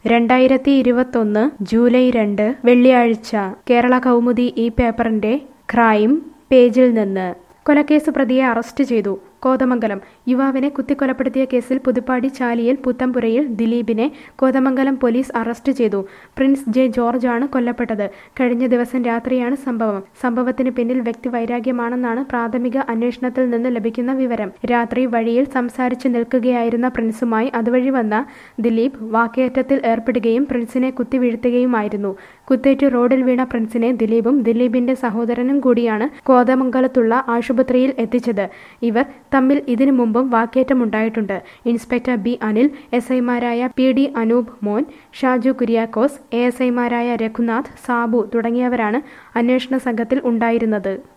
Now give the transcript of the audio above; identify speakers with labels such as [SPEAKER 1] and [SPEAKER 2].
[SPEAKER 1] രണ്ടായിരത്തി ഇരുപത്തൊന്ന് ജൂലൈ രണ്ട് വെള്ളിയാഴ്ച കേരള കൗമുദി ഈ പേപ്പറിന്റെ ക്രൈം പേജിൽ നിന്ന് കൊലക്കേസ് പ്രതിയെ അറസ്റ്റ് ചെയ്തു കോതമംഗലം യുവാവിനെ കുത്തിക്കൊലപ്പെടുത്തിയ കേസിൽ പുതുപ്പാടി ചാലിയിൽ പുത്തമ്പുരയിൽ ദിലീപിനെ കോതമംഗലം പോലീസ് അറസ്റ്റ് ചെയ്തു പ്രിൻസ് ജെ ജോർജ് ആണ് കൊല്ലപ്പെട്ടത് കഴിഞ്ഞ ദിവസം രാത്രിയാണ് സംഭവം സംഭവത്തിന് പിന്നിൽ വ്യക്തിവൈരാഗ്യമാണെന്നാണ് പ്രാഥമിക അന്വേഷണത്തിൽ നിന്ന് ലഭിക്കുന്ന വിവരം രാത്രി വഴിയിൽ സംസാരിച്ചു നിൽക്കുകയായിരുന്ന പ്രിൻസുമായി അതുവഴി വന്ന ദിലീപ് വാക്കേറ്റത്തിൽ ഏർപ്പെടുകയും പ്രിൻസിനെ കുത്തിവീഴ്ത്തുകയുമായിരുന്നു കുത്തേറ്റ് റോഡിൽ വീണ പ്രിൻസിനെ ദിലീപും ദിലീപിന്റെ സഹോദരനും കൂടിയാണ് കോതമംഗലത്തുള്ള ആശുപത്രിയിൽ എത്തിച്ചത് ഇവർ തമ്മിൽ ഇതിനു മുമ്പും വാക്കേറ്റമുണ്ടായിട്ടുണ്ട് ഇൻസ്പെക്ടർ ബി അനിൽ എസ് ഐമാരായ P D Anoop Mon Shaju Kuriakose A S ഐമാരായ രഘുനാഥ് സാബു തുടങ്ങിയവരാണ് അന്വേഷണ സംഘത്തിൽ ഉണ്ടായിരുന്നത്